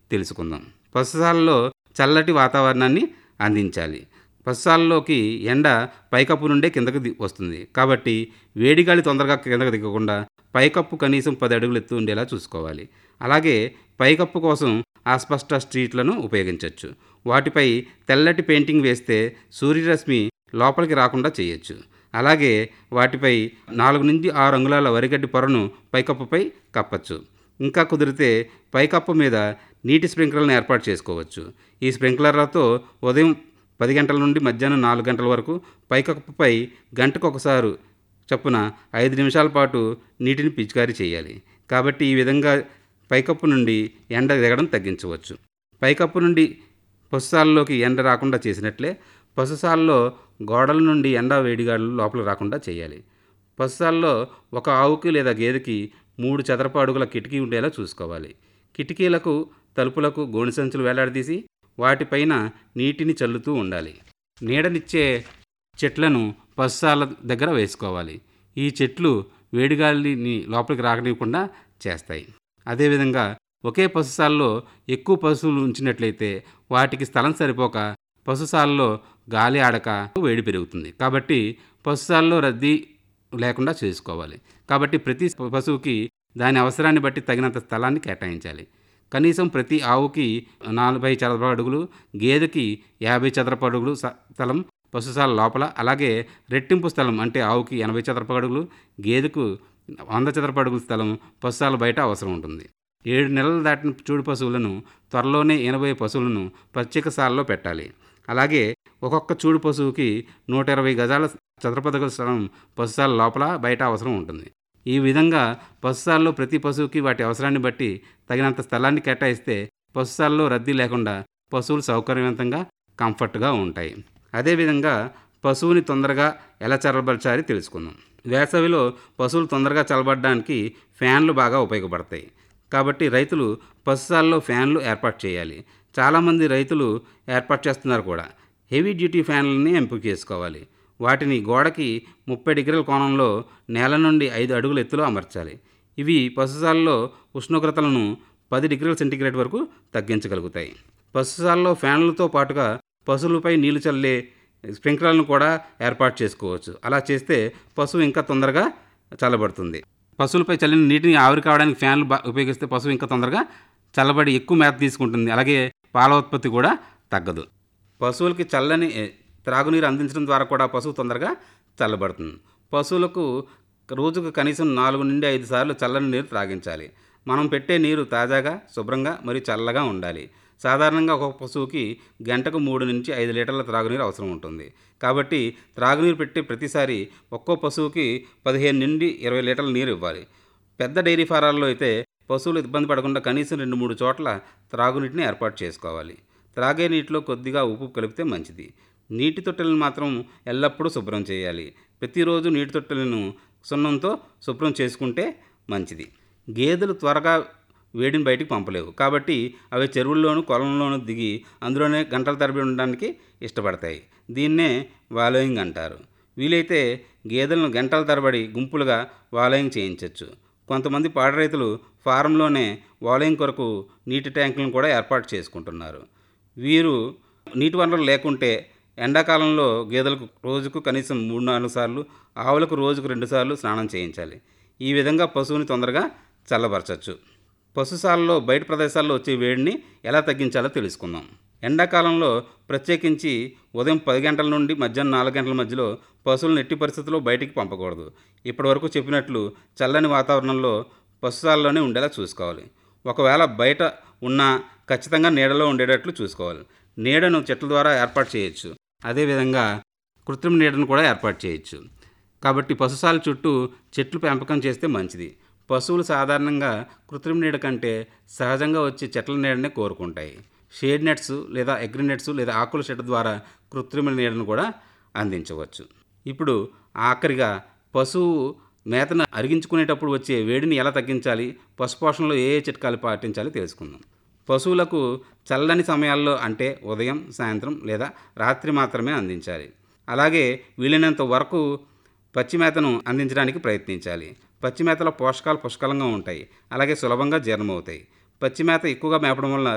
తెలుసుకుందాం పశుశాలలో చల్లటి వాతావరణాన్ని అందించాలి పశుశాలలోకి ఎండ పైకప్పు నుండే కిందకు ది- వస్తుంది కాబట్టి వేడిగాలి తొందరగా కిందకు దిగకుండా పైకప్పు కనీసం పది అడుగులు ఎత్తు ఉండేలా చూసుకోవాలి అలాగే పైకప్పు కోసం అస్పష్ట స్ట్రీట్లను ఉపయోగించవచ్చు వాటిపై తెల్లటి పెయింటింగ్ వేస్తే సూర్యరశ్మి లోపలికి రాకుండా చేయొచ్చు అలాగే వాటిపై నాలుగు నుంచి ఆరు అంగుళాల వరిగడ్డి పొరను పైకప్పుపై కప్పచ్చు ఇంకా కుదిరితే పైకప్పు మీద నీటి స్ప్రింక్లర్లను ఏర్పాటు చేసుకోవచ్చు ఈ స్ప్రింక్లర్లతో ఉదయం పది గంటల నుండి మధ్యాహ్నం నాలుగు గంటల వరకు పైకప్పుపై గంటకు ఒకసారి చొప్పున ఐదు నిమిషాల పాటు నీటిని పిచికారీ చేయాలి కాబట్టి ఈ విధంగా పైకప్పు నుండి ఎండ దిగడం తగ్గించవచ్చు పైకప్పు నుండి పశుశాలలోకి ఎండ రాకుండా చేసినట్లే పశుశాలలో గోడల నుండి ఎండ వేడిగాడులు లోపల రాకుండా చేయాలి పశుశాలలో ఒక ఆవుకి లేదా గేదెకి మూడు చదరపు అడుగుల కిటికీ ఉండేలా చూసుకోవాలి కిటికీలకు తలుపులకు గోణి సంచులు వేలాడదీసి వాటిపైన నీటిని చల్లుతూ ఉండాలి నీడనిచ్చే చెట్లను పశుశాల దగ్గర వేసుకోవాలి ఈ చెట్లు వేడిగాలిని లోపలికి రాకనివ్వకుండా చేస్తాయి అదేవిధంగా ఒకే పశుశాలలో ఎక్కువ పశువులు ఉంచినట్లయితే వాటికి స్థలం సరిపోక పశుశాలలో గాలి ఆడక వేడి పెరుగుతుంది కాబట్టి పశుశాలలో రద్దీ లేకుండా చేసుకోవాలి కాబట్టి ప్రతి పశువుకి దాని అవసరాన్ని బట్టి తగినంత స్థలాన్ని కేటాయించాలి కనీసం ప్రతి ఆవుకి నలభై చదరపు అడుగులు గేదెకి యాభై చదరపు అడుగులు స- స్థలం పశుశాల లోపల అలాగే రెట్టింపు స్థలం అంటే ఆవుకి ఎనభై చదరపు అడుగులు గేదెకు వంద చదరపు అడుగుల స్థలం పశుశాల బయట అవసరం ఉంటుంది ఏడు నెలలు దాటిన చూడు పశువులను త్వరలోనే ఎనభై పశువులను ప్రత్యేక సాలలో పెట్టాలి అలాగే ఒక్కొక్క చూడు పశువుకి నూట ఇరవై గజాల చదరపదగల స్థలం పశుశాల లోపల బయట అవసరం ఉంటుంది ఈ విధంగా పశుశాలలో ప్రతి పశువుకి వాటి అవసరాన్ని బట్టి తగినంత స్థలాన్ని కేటాయిస్తే పశుశాలలో రద్దీ లేకుండా పశువులు సౌకర్యవంతంగా కంఫర్ట్గా ఉంటాయి అదేవిధంగా పశువుని తొందరగా ఎలా చల్లబరచాలి తెలుసుకుందాం వేసవిలో పశువులు తొందరగా చల్లబడడానికి ఫ్యాన్లు బాగా ఉపయోగపడతాయి కాబట్టి రైతులు పశుశాలలో ఫ్యాన్లు ఏర్పాటు చేయాలి చాలామంది రైతులు ఏర్పాటు చేస్తున్నారు కూడా హెవీ డ్యూటీ ఫ్యాన్లని ఎంపిక చేసుకోవాలి వాటిని గోడకి ముప్పై డిగ్రీల కోణంలో నేల నుండి ఐదు అడుగుల ఎత్తులో అమర్చాలి ఇవి పశుశాలలో ఉష్ణోగ్రతలను పది డిగ్రీల సెంటీగ్రేడ్ వరకు తగ్గించగలుగుతాయి పశుశాలలో ఫ్యాన్లతో పాటుగా పశువులపై నీళ్లు చల్లే స్ప్రింక్లర్లను కూడా ఏర్పాటు చేసుకోవచ్చు అలా చేస్తే పశువు ఇంకా తొందరగా చల్లబడుతుంది పశువులపై చల్లిన నీటిని ఆవిరి కావడానికి ఫ్యాన్లు బా- ఉపయోగిస్తే పశువు ఇంకా తొందరగా చల్లబడి ఎక్కువ మేత తీసుకుంటుంది అలాగే పాల ఉత్పత్తి కూడా తగ్గదు పశువులకి చల్లని ఏ, త్రాగునీరు అందించడం ద్వారా కూడా పశువు తొందరగా చల్లబడుతుంది పశువులకు రోజుకు కనీసం నాలుగు నుండి ఐదు సార్లు చల్లని నీరు త్రాగించాలి మనం పెట్టే నీరు తాజాగా శుభ్రంగా మరియు చల్లగా ఉండాలి సాధారణంగా ఒక పశువుకి గంటకు మూడు నుంచి ఐదు లీటర్ల త్రాగునీరు అవసరం ఉంటుంది కాబట్టి త్రాగునీరు పెట్టే ప్రతిసారి ఒక్కో పశువుకి పదిహేను నుండి ఇరవై లీటర్ల నీరు ఇవ్వాలి పెద్ద డైరీ ఫారాల్లో అయితే పశువులు ఇబ్బంది పడకుండా కనీసం రెండు మూడు చోట్ల త్రాగునీటిని ఏర్పాటు చేసుకోవాలి త్రాగే నీటిలో కొద్దిగా ఉప్పు కలిపితే మంచిది నీటి తొట్టెలను మాత్రం ఎల్లప్పుడూ శుభ్రం చేయాలి ప్రతిరోజు నీటి తొట్టెలను సున్నంతో శుభ్రం చేసుకుంటే మంచిది గేదెలు త్వరగా వేడిని బయటికి పంపలేవు కాబట్టి అవి చెరువుల్లోనూ కొలంలోనూ దిగి అందులోనే గంటల తరబడి ఉండడానికి ఇష్టపడతాయి దీన్నే వాలోయింగ్ అంటారు వీలైతే గేదెలను గంటల తరబడి గుంపులుగా వాలోయింగ్ చేయించవచ్చు కొంతమంది పాడి రైతులు ఫారంలోనే వాలోయింగ్ కొరకు నీటి ట్యాంకులను కూడా ఏర్పాటు చేసుకుంటున్నారు వీరు నీటి వనరులు లేకుంటే ఎండాకాలంలో గేదెలకు రోజుకు కనీసం మూడు నాలుగు సార్లు ఆవులకు రోజుకు రెండు సార్లు స్నానం చేయించాలి ఈ విధంగా పశువుని తొందరగా చల్లబరచచ్చు పశుశాలలో బయట ప్రదేశాల్లో వచ్చే వేడిని ఎలా తగ్గించాలో తెలుసుకుందాం ఎండాకాలంలో ప్రత్యేకించి ఉదయం పది గంటల నుండి మధ్యాహ్నం నాలుగు గంటల మధ్యలో పశువులను ఎట్టి పరిస్థితుల్లో బయటికి పంపకూడదు ఇప్పటివరకు చెప్పినట్లు చల్లని వాతావరణంలో పశుశాలలోనే ఉండేలా చూసుకోవాలి ఒకవేళ బయట ఉన్నా ఖచ్చితంగా నీడలో ఉండేటట్లు చూసుకోవాలి నీడను చెట్ల ద్వారా ఏర్పాటు చేయొచ్చు అదేవిధంగా కృత్రిమ నీడను కూడా ఏర్పాటు చేయొచ్చు కాబట్టి పశుశాల చుట్టూ చెట్లు పెంపకం చేస్తే మంచిది పశువులు సాధారణంగా కృత్రిమ నీడ కంటే సహజంగా వచ్చే చెట్ల నీడనే కోరుకుంటాయి షేడ్ నెట్స్ లేదా అగ్రి నెట్స్ లేదా ఆకుల షెడ్ ద్వారా కృత్రిమ నీడను కూడా అందించవచ్చు ఇప్పుడు ఆఖరిగా పశువు మేతను అరిగించుకునేటప్పుడు వచ్చే వేడిని ఎలా తగ్గించాలి పశుపోషణలో ఏ ఏ చిట్కాలు పాటించాలి తెలుసుకుందాం పశువులకు చల్లని సమయాల్లో అంటే ఉదయం సాయంత్రం లేదా రాత్రి మాత్రమే అందించాలి అలాగే వీలైనంత వరకు పచ్చి మేతను అందించడానికి ప్రయత్నించాలి పచ్చి మేతలో పోషకాలు పుష్కలంగా ఉంటాయి అలాగే సులభంగా జీర్ణమవుతాయి పచ్చి మేత ఎక్కువగా మేపడం వల్ల